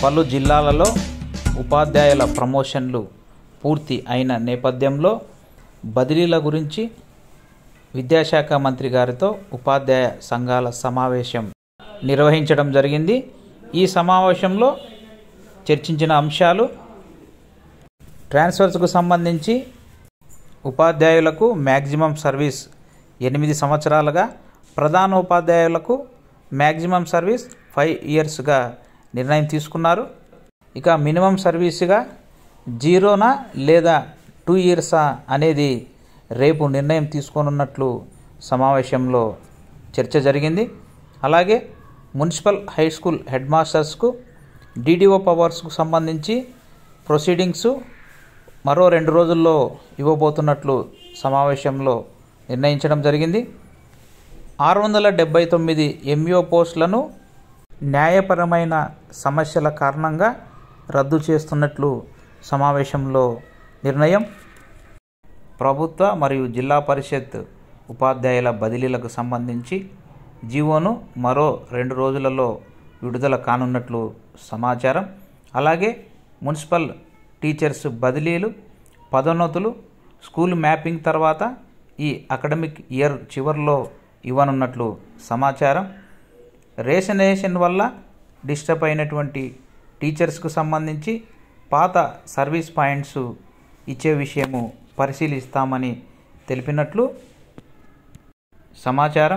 పలు జిల్లాలలో ఉపాధ్యాయుల ప్రమోషన్లు పూర్తి అయిన నేపథ్యంలో బదిలీల గురించి విద్యాశాఖ మంత్రి గారితో ఉపాధ్యాయ సంఘాల సమావేశం నిర్వహించడం జరిగింది ఈ సమావేశంలో చర్చించిన అంశాలు ట్రాన్స్ఫర్స్కు సంబంధించి ఉపాధ్యాయులకు మ్యాక్సిమం సర్వీస్ ఎనిమిది సంవత్సరాలుగా ప్రధాన ఉపాధ్యాయులకు మ్యాక్సిమం సర్వీస్ ఫైవ్ ఇయర్స్గా నిర్ణయం తీసుకున్నారు ఇక మినిమం సర్వీస్గా జీరోనా లేదా టూ ఇయర్సా అనేది రేపు నిర్ణయం తీసుకోనున్నట్లు సమావేశంలో చర్చ జరిగింది అలాగే మున్సిపల్ హై స్కూల్ హెడ్ మాస్టర్స్కు డీడీఓ పవర్స్కు సంబంధించి ప్రొసీడింగ్స్ మరో రెండు రోజుల్లో ఇవ్వబోతున్నట్లు సమావేశంలో నిర్ణయించడం జరిగింది ఆరు వందల డెబ్బై తొమ్మిది ఎంఈఓ పోస్టులను న్యాయపరమైన సమస్యల కారణంగా రద్దు చేస్తున్నట్లు సమావేశంలో నిర్ణయం ప్రభుత్వ మరియు జిల్లా పరిషత్ ఉపాధ్యాయుల బదిలీలకు సంబంధించి జీవోను మరో రెండు రోజులలో విడుదల కానున్నట్లు సమాచారం అలాగే మున్సిపల్ టీచర్స్ బదిలీలు పదోన్నతులు స్కూల్ మ్యాపింగ్ తర్వాత ఈ అకాడమిక్ ఇయర్ చివరిలో ఇవ్వనున్నట్లు సమాచారం రేషనేషన్ వల్ల డిస్టర్బ్ అయినటువంటి టీచర్స్కు సంబంధించి పాత సర్వీస్ పాయింట్స్ ఇచ్చే విషయము పరిశీలిస్తామని తెలిపినట్లు సమాచారం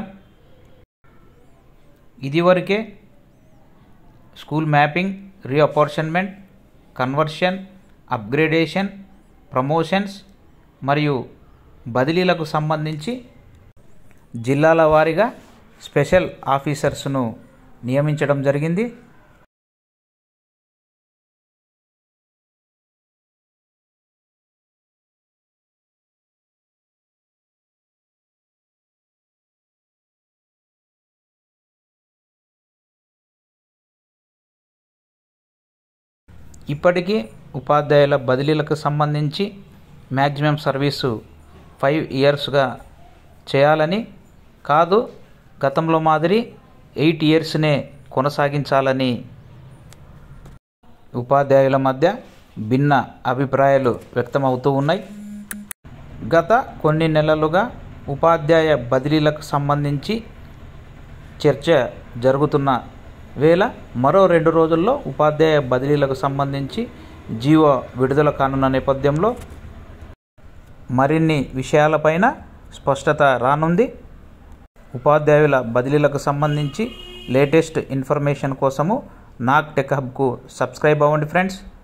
ఇదివరకే school mapping reapportionment conversion upgradation promotions మరియు బదిలీలకు సంబంధించి జిల్లాల వారీగా స్పెషల్ ఆఫీసర్స్ను నియమించడం జరిగింది ఇప్పటికీ ఉపాధ్యాయుల బదిలీలకు సంబంధించి మ్యాక్సిమం సర్వీసు ఫైవ్ ఇయర్స్గా చేయాలని కాదు గతంలో మాదిరి ఎయిట్ ఇయర్స్నే కొనసాగించాలని ఉపాధ్యాయుల మధ్య భిన్న అభిప్రాయాలు వ్యక్తమవుతూ ఉన్నాయి గత కొన్ని నెలలుగా ఉపాధ్యాయ బదిలీలకు సంబంధించి చర్చ జరుగుతున్న వేళ మరో రెండు రోజుల్లో ఉపాధ్యాయ బదిలీలకు సంబంధించి జీవో విడుదల కానున్న నేపథ్యంలో మరిన్ని విషయాలపైన స్పష్టత రానుంది ఉపాధ్యాయుల బదిలీలకు సంబంధించి లేటెస్ట్ ఇన్ఫర్మేషన్ కోసము నాక్ టెక్ హబ్కు సబ్స్క్రైబ్ అవ్వండి ఫ్రెండ్స్